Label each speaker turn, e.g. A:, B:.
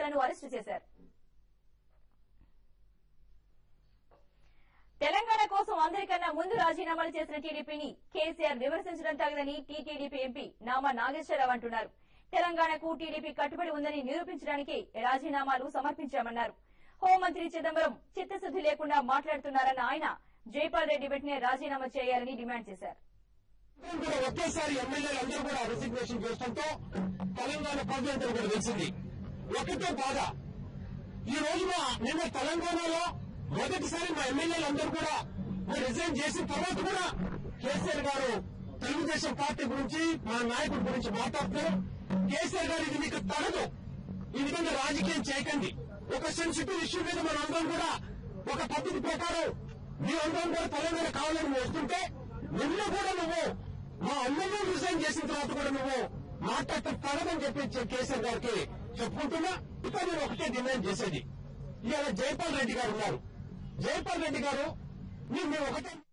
A: నేతలను అరెస్టు చేశారు తెలంగాణ కోసం అందరికన్నా ముందు రాజీనామాలు చేసిన టీడీపీని కేసీఆర్ విమర్శించడం తగదని టీటీడీపీ ఎంపీ నామా నాగేశ్వరరావు అంటున్నారు తెలంగాణకు టీడీపీ కట్టుబడి ఉందని నిరూపించడానికి రాజీనామాలు సమర్పించామన్నారు హోంమంత్రి చిదంబరం చిత్తశుద్ది లేకుండా మాట్లాడుతున్నారన్న ఆయన జైపాల్ రెడ్డి వెంటనే రాజీనామా చేయాలని డిమాండ్ చేశారు
B: అందరం కూడా ఒకేసారి ఎమ్మెల్యేలు అందరూ కూడా రిజిగ్నేషన్ చేయడంతో తెలంగాణ ప్రజలందరూ కూడా తెలిసింది ఒకటే బాధ ఈ రోజున నిన్న తెలంగాణలో మొదటిసారి మా ఎమ్మెల్యేలు అందరూ కూడా రిజైన్ చేసిన తర్వాత కూడా కేసీఆర్ గారు తెలుగుదేశం పార్టీ గురించి మా నాయకుడి గురించి మాట్లాడుతున్నారు కేసీఆర్ గారు ఇది మీకు తగదు ఈ విధంగా రాజకీయం చేయకండి ఒక సెన్సిటివ్ ఇష్యూ మీద మన అందరం కూడా ఒక పద్ధతి ప్రకారం మీ అందరం కూడా తెలంగాణ కావాలని నువ్వు వస్తుంటే నిన్న కూడా నువ్వు మా అమ్మను రిజైన్ చేసిన తర్వాత కూడా నువ్వు మాట్లాడటం తగదని చెప్పి కేసీఆర్ గారికి చెప్పుకుంటున్నా ఇక నేను ఒకటే డిమాండ్ చేసేది ఇవాళ జైపాల్ రెడ్డి గారు ఉన్నారు జైపాల్ రెడ్డి గారు మీరు మేము ఒకటే